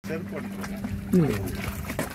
செருப்பு போட்டுக்கோங்க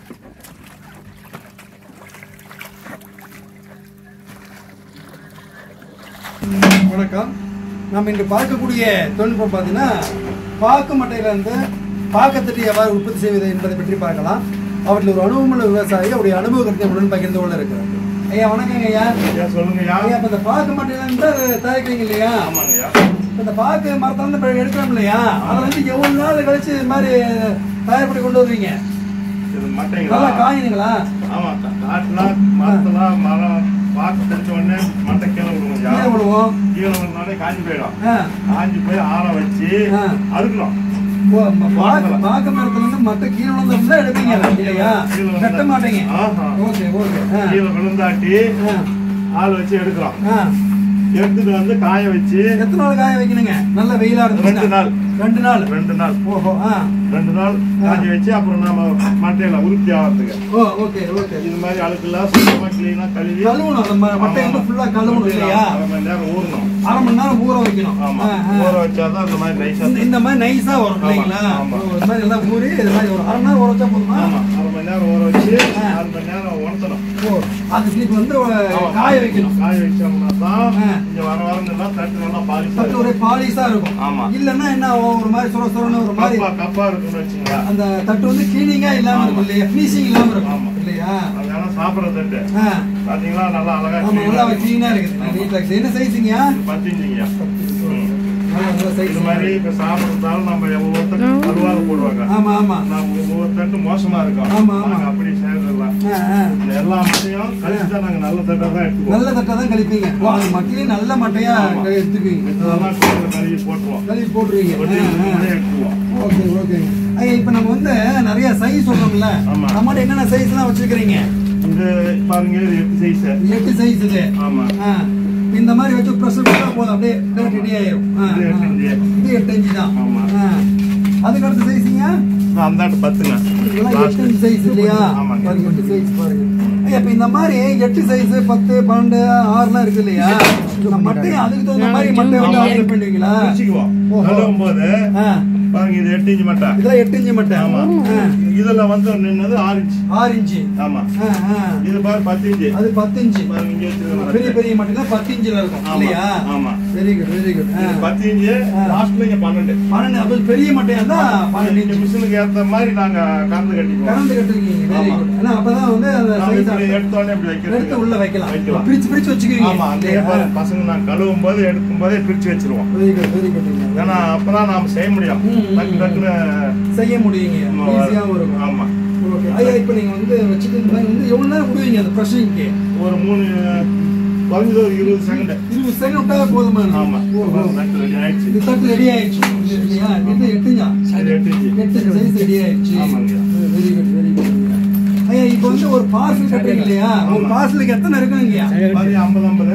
வணக்கம் நம்ம இன்று பார்க்கக்கூடிய தொழில்நுட்பம் பார்த்தீங்கன்னா பாக்கு மட்டையில இருந்து பாக்கத்தட்டி எவ்வாறு உற்பத்தி செய்வது என்பதை பற்றி பார்க்கலாம் அவற்றில் ஒரு அனுபவமுள்ள விவசாயி அவருடைய அனுபவ கருத்தை உடன் பகிர்ந்து கொள்ள இருக்கிறார் ஐயா வணக்கங்க ஐயா ஐயா சொல்லுங்கய்யா ஐயா இப்போ இந்த பாக்கு மட்டையில இருந்து தயாரிக்கிறீங்க இல்லையா ஆமாங்கய்யா இப்ப இந்த பாக்கு மரத்துல இருந்து இப்ப எடுக்கிறோம் இல்லையா அதை வந்து எவ்வளவு நாள் கழிச்சு இது மாதிரி தயார் பண்ணி கொண்டு வருவீங்க இது மட்டைங்களா நல்லா காயினுங்களா ஆமா கா- காட்டுல மரத்துல மரம் பாக்கு பிடிச்ச உடனே மட்டை கீழே விடுவோம்யா கீழே விடுவோம் கீழே விழுந்தாலே காஞ்சி போயிடும் ஆ. காஞ்சி போய் ஆற வச்சு ஆ. அறுக்கணும் ஓ, ம- பாக்கு பாக்கு மரத்துல இருந்து மட்டை கீழே விழுந்தா எடுப்பீங்க இல்லையா கீழே விழுந்தா- வெட்ட மாட்டீங்க ஆஹா. ஓகே ஓகே ஆ. கீழே விழுந்தாட்டி ஆ. ஆள் வச்சு எடுக்கிறோம் ஆ. எடுத்துட்டு வந்து காய வச்சு எத்தனை நாள் காய வைக்கணுங்க நல்ல வெயிலா ரெண்டு இருந்துச்சு நாள் ரெண்டு நாள் ரெண்டு நாள் ஓஹோ ஆ ரெண்டு நாள் காஞ்சி வச்சு அப்புறம் நாம மட்டையில உருப்பி ஆகிறதுக்கு ஓ ஓகே ஓகே இது மாதிரி அழுக்கெல்லாம் சுத்தமா கிளீனா கழுவி கழுவணும் அந்த ம- மட்டையை வந்து ஃபுல்லா கழுவணும் இல்லையா அரை மணி நேரம் ஊறணும் அரை மணி நேரம் ஊற வைக்கணும் ஆமா ஆ, ஆ. ஊற வச்சாதான் இந்த மாதிரி நைஸா இந்த- இந்த மாதிரி நைஸா வரும் ஆமா, இல்லைங்களா ஆமா. ஓ, இந்த மாதிரி எல்லாம் ஊறி இது மாதிரி ஒரு அரை மணி நேரம் ஊற வச்சா போதுமா ஆமா அரை மணி நேரம் ஊற வச்சு ஆ. ஆறு மணி நேரம் உணர்த்தணும் ஓ அது ஸ்லிப் வந்து ஆமா. காய வைக்கணும் காய வச்சோம்னா தான் ஆ. இங்க வர வரங்கெல்லாம் தட்டு நல்லா பாலிஷ் பத்து ஒரே பாலிஷா இருக்கும் ஆமா. இல்லன்னா என்ன ஆகும்? ஒரு மாதிரி சுர சுரன்னு ஒரு மாதிரி கப்பா கப்பா இருக்குன்னு வச்சுங்களா அந்த தட்டு வந்து கிளீனிங்கா இல்லாம இருக்கும் இல்லையா ஃபினிஷிங் இல்லாம இருக்கும் ஆமா. இல்லையா அதனால சாப்பிடுற தட்டு ஆ. பாத்தீங்களா நல்லா அழகா ஆமா clean ஆ நல்லா இருக்கு. கிளீனா இருக்குது நீட்ல இருக்குது என்ன சைஸுங்கயா இது பத்து இன்ச்சுங்கய்யா. ம். நல்லா நல்ல சைஸ் இது மாதிரி இப்ப சாப்பிடுறதால நம்ம ஒவ்வொருத்தரும் கருவாறு போடுவாங்க ஆமா ஆமா நான் ஒவ்வொரு தட்டு மோசமா இருக்கும் ஆமா, ஆமா. நாங்க அப்படி செய்யறதில்ல ஆ, ஆ. இந்த எல்லா மட்டையும் கழிச்சு தான் நாங்க நல்ல தட்டை தான் எடுத்துக்குவோம் நல்ல தட்டை தான் கழிப்பீங்க ஓ, அது மட்டிலே நல்ல மட்டையா ஆமா. எடுத்துக்குவீங்க இதெல்லாம் குழந்தை கழுவி போட்டுருவோம் கழுவி போட்டுருவீங்க ஒட்டி ஆ, ஆ. நம்மளே எடுத்துக்குவோம் ஓகே ஓகே ஐயா இப்போ நம்ம வந்து நிறைய சைஸ் சொல்றோம்ல ஆமா. நம்மகிட்ட என்னென்ன சைஸ்லாம் வச்சிருக்கிறீங்க இது பாருங்க இது எட்டு சைஸ் எட்டு சைஸ் இது ஆமா ஆ. இந்த மாதிரி வச்சு ப்ரெஸ் பண்ணா போதும் அப்படியே ரெடி ஆயிரும் ஆ, இது எட்டு ஆ. இன்ச்சு. இது எட்டு இன்ச்சு தான் ஆமா. ஆ. அதுக்கு அடுத்த சைஸுங்க அந்த ஆட்டு பத்துங்க இதெல்லாம் எட்டு இன்ச்சு சைஸ் இல்லையா ஆமாங்க. பாருங்க எட்டு சைஸ் பாருங்க ஐயா இப்போ இந்த மாதிரி எட்டு சைஸ் பத்து பன்னெண்டு ஆறுலாம் இருக்கு இல்லையா இந்த மட்டையை அதுக்கு தகுந்த மாதிரி மட்டையை வந்து ஆமா. ஆர்டர் பண்ணுவீங்களா பிரிச்சுக்குவோம் ஓஹோ. கழுவும் போது ஆ. பாருங்க இது எட்டு இன்ச்சு மட்டை இதெல்லாம் எட்டு இன்ச்சு மட்டை ஆமா ஆ. இதுல வந்து நின்னது ஆறு இன்ச்சு ஆறு இன்ச்சு ஆமா ஆ, ஆ. இது பாரு பத்து இன்ச்சு அது பத்து இன்ச்சு பாருங்க இங்க வச்சிருக்க பெரிய மட்டை. பெரிய மட்டைனா பத்து இன்ச்சில் இருக்கும் ஆமா, இல்லையா ஆமா. வெரி குட் வெரி குட் இது பத்து இன்ச்சு ஆ. லாஸ்ட்ல இங்க பன்னெண்டு பன்னெண்டு அப்போ பெரிய மட்டையா இருந்தா பன்னெண்டு இந்த இன்ச்சு மிஷினுக்கு ஏத்த மாதிரி நாங்க கறந்து கட்டிக்குவோம் கரண்ட் கட்டுவீங்க வெரி ஆமா. குட் ஏன்னா அப்பதான் வந்து அந்த நாம சைஸ் இப்படி எடுத்தோடனே இப்படி வைக்கிறது எடுத்து உள்ள வைக்கலாம் வைக்கலாம் பிரிச்சு பிரிச்சு வச்சுக்குவீங்க ஆமா அங்கேயே பாருங்க பசங்க நான் கழுவும் போது எடுக்கும் போதே பிரிச்சு வச்சிருவோம் வெரி குட் வெரி குட் ஏன்னா அப்பதான் நாம செய்ய முடியும் ம், ம், டக்கு டக்குன்னு செய்ய முடியுங்க ஆமா. ஈஸியாகவும் இருக்கும் ஆமா ஓகே ஐயா இப்போ நீங்க வந்து வச்சுட்டு இந்த மாதிரி வந்து எவ்வளவு நேரம் விடுவீங்க அந்த ப்ரெஷிங்க்கு ஒரு மூணு குறைஞ்சது ஒரு இருபது செகண்ட் இருபது செகண்ட் விட்டா போதுமா ஆமா ஓஹோ நட்டு ரெடி ஆயிடுச்சு இது தட்டு ரெடி ஆயிடுச்சு இல்லையா இது எட்டுங்க இது எட்டு இன்ச்சு. எட்டு சைஸ் ரெடி ஆயிடுச்சு ஆமாங்க. வெரி குட் வெரி குட் ஐயா இப்போ வந்து ஒரு பார்சல் கட்டுறீங்க இல்லையா ஒரு ஆமா. பார்சலுக்கு எத்தனை இருக்குங்க பாதி ஐம்பது ஐம்பது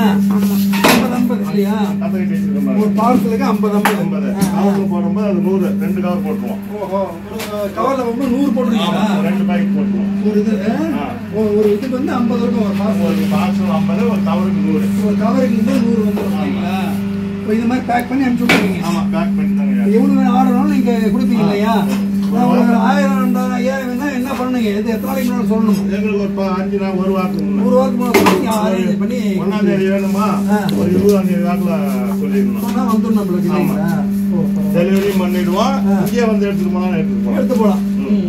ஐம்பது ஐம்பது இல்லையா கதை கட்டி வச்சிருக்கோம் ஒரு பாருங்க. பார்சலுக்கு ஐம்பது ஐம்பது ஐம்பது ஆ, ஆ. கவர்ல போடும்போது அது நூறு ரெண்டு கவர் போட்டுருவோம் ஓஹோ ஒரு கவர்ல வந்து நூறு போட்டுருக்கீங்களா ஆமா, ரெண்டு பாக்கெட் போட்டுருவோம் ஒரு இது ஆ. ஒரு ஒரு இதுக்கு வந்து ஐம்பது இருக்கும் ஒரு பார்சல் ஒரு பாக்ஸ் ஐம்பது ஒரு கவருக்கு நூறு ஒரு கவருக்கு வந்து நூறு வந்துடும் இல்லைங்களா இப்போ இது மாதிரி பேக் பண்ணி அனுப்பிச்சு விட்டுருவீங்க ஆமா பேக் பண்ணி தாங்க எவ்வளவு வேணும் ஆர்டர்னாலும் நீங்க கொடுப்பீங்க இல்லையா ஆ. நான் ஒரு ஆயிரம் ரெண்டாயிரம் ஐயாயிரம் வேணா என்ன பண்ணுங்க இது எத்தனை நாளைக்கு முன்னாடி சொல்லணும் எங்களுக்கு ஒரு ப- அஞ்சு நாள் ஒரு வாரத்துக்கு முன்னாடி ஒரு வாரத்துக்கு முன்னாடி நீங்க அரேஞ்ச் பண்ணி ஒன்னாம் தேதி வேணுமா ஆ. ஒரு இருபதாம் தேதி வாக்குல சொல்லிடணும் சொன்னா வந்துடும் நம்மளுக்கு இல்லைங்களா ஓ, பரவாயில்ல. டெலிவரி பண்ணிடுவோம் ஆ. இங்கே வந்து எடுத்துட்டு போனாலும் எடுத்துட்டு போகலாம் எடுத்து போலாம்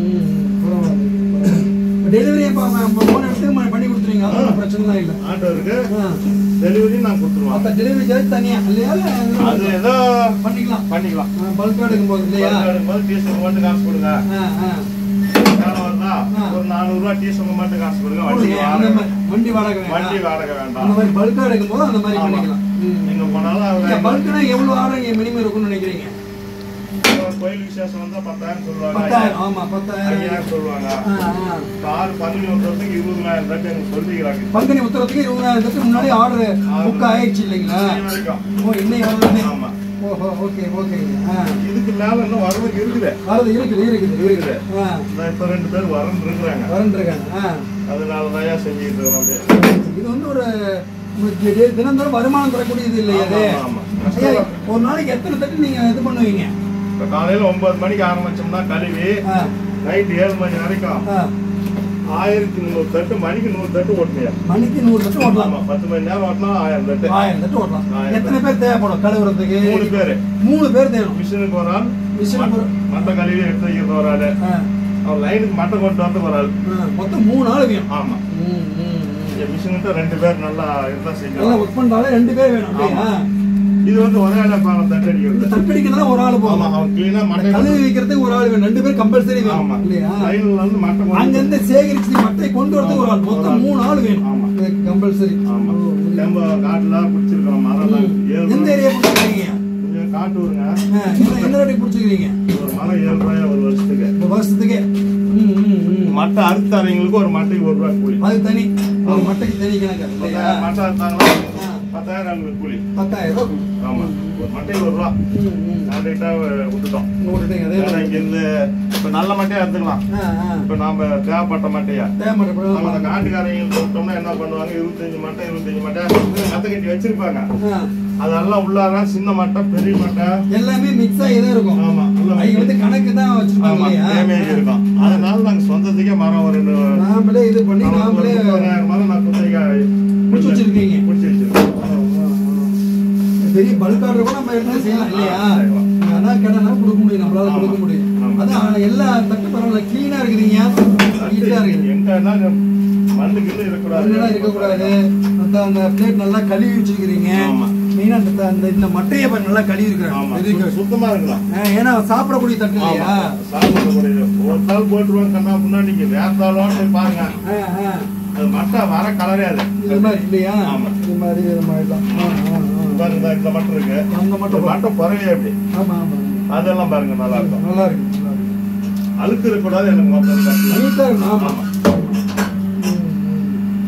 டெலிவரி போன் எடுத்து ம- பண்ணி கொடுத்துருவீங்க அது ஒண்ணும் பிரச்சனைலாம் இல்லை ஆட்டோ இருக்கு ஆ. டெலிவரி நான் கொடுத்துருவோம் மற்ற டெலிவரி சார்ஜ் தனியா இல்லையா இல்ல அது ஏதோ பண்ணிக்கலாம் பண்ணிக்கலாம் பல்கா எடுக்கும்போது இல்லையா எடுக்கும்போது டீசல் மட்டும் காசு கொடுங்க ஆ, ஆ. வேலை வருதா ஆ. ஒரு நானூறு ரூபாய் டீசல் மட்டும் காசு கொடுங்க வண்டி கொடுங்க. அந்த வாடகை மாதிரி வண்டி வாடகை வேண்டாம். வண்டி வாடகை அந்த வேண்டாம் மாதிரி பல்கா எடுக்கும்போது அந்த மாதிரி ஆமா. பண்ணிக்கலாம் ம். எங்க போனாலும் இல்ல, அவங்க பல்க்னா எவ்வளவு ஆர்டர் மினிமம் இருக்கும்னு நினைக்கிறீங்க கோயில் விசேஷம் வந்தா பத்தாயிரம் சொல்லுவாங்க பத்தாயிரம் ஆமா பத்தாயிரம் ஐயாயிரம் சொல்லுவாங்க ஆ, ஆ. கார் பதினஞ்சு வருஷத்துக்கு இருபதாயிரம் தட்டு எனக்கு சொல்லிக்கிறாங்க பங்குனி உத்தரத்துக்கு இருபதாயிரத்துக்கு முன்னாடி ஆர்டர் புக் ஆயிடுச்சு இல்லைங்களா இது வரைக்கும் ஓ இன்னைக்கு வரலாமே ஆமா ஓஹோ ஓகே ஓகேங்க ஆ இதுக்கு மேல இன்னும் வரதுக்கு இருக்குது வரது இருக்குது இருக்குது இருக்குது ஆ நான் இப்ப ரெண்டு பேர் வரன்னு இருக்கிறாங்க வரன்றிருக்காங்க ஆ அதனால தான் செஞ்சுக்கிட்டு இருக்கிறோம் அப்படியே இது வந்து ஒரு உங்களுக்கு தி- தினந்தோறும் வருமானம் தரக்கூடிய இது இல்லையா அது ஆமா, ஆமா. ஐயா, ஒரு நாளைக்கு எத்தனை தட்டு நீங்க இது பண்ணுவீங்க இப்ப காலையில ஒன்பது மணிக்கு ஆரம்பிச்சோம்னா கழுவி ஆ, நைட் ஏழு மணி வரைக்கும் ஆ. ஆயிரத்தி நூறு தட்டு மணிக்கு நூறு தட்டு ஓட்டுமையா மணிக்கு நூறு தட்டு ஓட்டலாம் ஆமா பத்து மணி நேரம் ஓட்டினா ஆயிரம் தட்டு ஆயிரம் தட்டு ஓட்டலாம் ஆயிரம் எத்தனை பேர் தேவைப்படும் கழுவுறதுக்கு மூணு பேரு மூணு பேர் தேவை மிஷினுக்கு ஒரு ஆள் மிஷினுக்கு ஒரு- மட்டை கழுவி எடுத்து வைக்கிறது ஒரு ஆளு ஆ, அவர் லைனுக்கு மட்டை கொண்டு வந்து ஒரு ஆள் ஆ, மொத்தம் மூணு ஆள் வேணும் ஆமா ம், ம், ம். இங்க மிஷினுக்கு ரெண்டு பேர் நல்லா இருந்தா நல்லா செய்யலாம் ஒர்க் பண்றாலே ரெண்டு பேர் வேணும் இல்லையா இது வந்து ஒரே ஆளா பாருங்க தட்டு இந்த அடிக்கிறது தட்டடிக்கிறதா ஒரு ஆள் ஆமா போகும் அவன் கிளீனா இந்த மட்டை கழுவி வைக்கிறதுக்கு ஒரு ஆள் வேணும் ரெண்டு பேர் கம்பல்சரி ஆமா வேணும் இல்லையா லைன்ல வந்து மட்டை கொண்டு அங்கிருந்து சேகரிச்சு மட்டை கொண்டு வரதுக்கு ஒரு ஆள் மொத்தம் மூணு ஆள் வேணும் ஆமா. கம்பல்சரி ஆமா ரொம்ப காட்டுல பிடிச்சிருக்கோம் மரம் ஏழு எந்த ரூபாய். ஏரியா பிடிச்சிருக்கீங்க கொஞ்சம் காட்டு விடுங்க என்ன ரேட்டு பிடிச்சிருக்கீங்க ஒரு மரம் ஏழு ரூபாய் ஒரு வருஷத்துக்கு ஒரு வருஷத்துக்கே ம், ம், ம். மட்டை அறுத்தாரங்களுக்கு ஒரு மட்டைக்கு ஒரு ரூபாய் கூலி அது தனி ஒரு மட்டைக்கு தனி கணக்கு இல்லையா பத்தாயிரம் மட்டை அறுத்தாங்களா பத்தாயிரம் அவங்களுக்கு கூலி பத்தாயிரம் ரூபாய் கொடுக்கும். ஆமா ஒரு மட்டைக்கு ஒரு ரூபா ம், ம். கரெக்டா விட்டுட்டோம் விட்டுட்டீங்க, அதே வேற மாதிரி. இங்க இருந்து இப்ப நல்ல மட்டையா எடுத்துக்கலாம் ஆ, ஆ. இப்ப நாம தேவைப்பட்ட மட்டையா தேவைப்பட்ட நம்ம பிறகு அந்த காட்டுக்காரங்க விட்டோம்னா என்ன பண்ணுவாங்க இருபத்தஞ்சு மட்டை இருபத்தஞ்சு மட்டை கத்த கட்டி வச்சிருப்பாங்க ஆ. அதெல்லாம் உள்ளார சின்ன மட்டை பெரிய மட்டை எல்லாமே மிக்ஸ் ஆகி தான் இருக்கும் ஆமா எல்லாம் அவங்க வந்து கணக்கு தான் வச்சிருப்பாங்க ஆமா இல்லையா டேமேஜ் இருக்கும் அதனால நாங்க சொந்தத்துக்கே மரம் ஒரு ரெண்டு நாமளே இது பண்ணி நாமளே முப்பதாயிரம் மரம் நான் குத்தகைக்கு முடிச்சு வச்சிருக்கீங்க முடிச்சு வச்சிருக்கேன் பெரிய பல்க் ஆர்டர் கூட நம்ம எடுத்து செய்யலாம் இல்லையா ஆ, செய்யலாம். அதான் கேட்டா கொடுக்க முடியும் நம்மளால ஆமா. கொடுக்க முடியும் ஆமா. அதான் எல்லா தட்டு பரவாயில்ல கிளீனா இருக்குதுங்க நீட்டா இருக்குது எங்கன்னா மண்ணுக்கு இன்னும் அதெல்லாம் இருக்கக்கூடாது இருக்கக்கூடாது அந்த அந்த பிளேட் நல்லா கழுவி வச்சிருக்கிறீங்க ஆமா. மெயினா அந்த அந்த இந்த மட்டையை பாரு நல்லா கழுவி ஆமா இருக்கிறாங்க சு- சுத்தமா இருக்கலாம் ஏன்னா சாப்பிடக்கூடிய தட்டு இல்லையா ஆமா. சாப்பிடக்கூடியது. ஒரு தாள் போட்டுருவாங்க கண்ணா முன்னாடிக்கு வேத்தாலும் போய் பாருங்க ஆ, ஆ. அது மட்டை வர கலரே அது இது மாதிரி இல்லையா ஆமா. இது மாதிரி இது மாதிரி தான் ஆ, ஆ, ஆ. பாருங்க இந்த மட்டை இருக்கு அந்த இந்த மட்டும் மட்டை குறைவே அப்படி ஆமா ஆமா அதெல்லாம் பாருங்க நல்லா இருக்கும் நல்லா இருக்கு நல்லா இருக்கு அழுக்கு இருக்கக்கூடாது எனக்கு மொத்தம் கட்டல. நீட்டா இருக்கு ஆமா ஆமா. ம், ம்.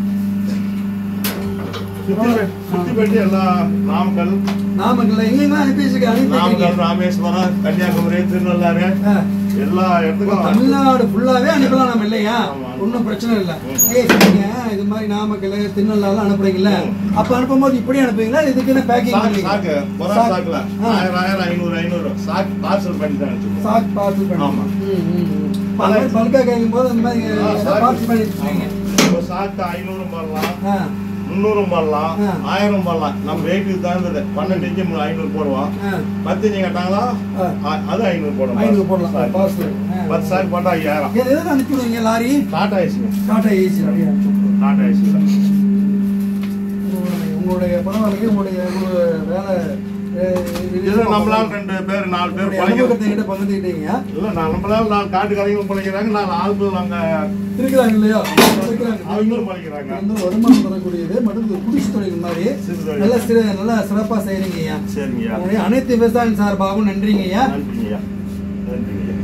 சுத்தி பெ- சுத்தி பெட்டி எல்லாம் நாமக்கல் நாமக்கல்ல எங்கெங்கெல்லாம் அனுப்பி வச்சிருக்க அனுப்பி நாமக்கல் வைக்கிறீங்க? ராமேஸ்வரம் கன்னியாகுமரி திருநள்ளாறு ஆ. எல்லா இடத்துக்கும் தமிழ்நாடு ஃபுல்லாவே அனுப்பலாம் நம்ம இல்லையா ஆமா. ஒன்றும் பிரச்சனை இல்லை ம். ஏய் நீங்க இது மாதிரி நாமக்கல் திருநெல்வேலி அனுப்புறீங்கல்ல ம். அப்ப அனுப்பும்போது இப்படி அனுப்புவீங்களா இதுக்கு என்ன பேக்கிங் சாக்கு பண்ணுவீங்க சாக்கு பொறா சாக்கு. சாக்குல ஆ. ஆயிரம் ஆயிரம் ஐநூறு ஐநூறு சாக்கு பார்சல் பண்ணி தான் வச்சுக்கோங்க சாக் பார்சல் பண்ணி ஆமா. ம், ம், ம். இப்ப அந்த மாதிரி பல்கா கேட்கும் போது அந்த மாதிரி பார்சல் பண்ணி வச்சுருக்கீங்க ஒரு சாக்கு ஐநூறு பண்ணலாம் ஆ முந்நூறும் பண்ணலாம் ஆ. ஆயிரம் பண்ணலாம் நம்ம ரேட்டுக்கு தகுந்தது பன்னெண்டு இன்ச்சு மூணு ஐநூறு போடுவோம் ஆ பத்து இன்ச்சு கேட்டாங்களா ஆ. அ- அது ஐநூறு போடுவோம் ஐநூறு போடலாம் சாக்கு. பார்சல் பத்து சாக்கு போட்டா ஐயாயிரம் எது எதுக்கு அனுப்பி விடுவீங்க lorry Tata AC Tata AC அப்படியே அனுப்பி விட்டுருவோம். டாடா ஏசி உங்களுடைய- உங்களுடைய பரவாயில்லைங்க உங்களுடைய உங்களுடைய வேலை அஹ், இது- இது நம்மளால ரெண்டு பேர் நாலு பேர் உங்களுடைய பழகிறோம் அனுபவத்தை என்கிட்ட பகிர்ந்துக்கிட்டீங்க இல்ல நான் நம்மளால நாலு காட்டுக்காரங்களும் பழகிறாங்க நாலு ஆள்கள் அங்க இருக்கிறாங்க இல்லையா இருக்கிறாங்க அவங்களும் பழகிறாங்க இது வந்து வருமானம் தரக்கூடியது மற்றும் இது குடிசை தொழில் மாதிரி சிறு தொழில். நல்ல சிறு நல்லா சிறப்பா செய்றீங்க ஐயா சரிங்கய்யா உங்களுடைய அனைத்து விவசாயம் சார்பாகவும் நன்றிங்க ஐயா நன்றிங்கய்யா நன்றிங்கய்யா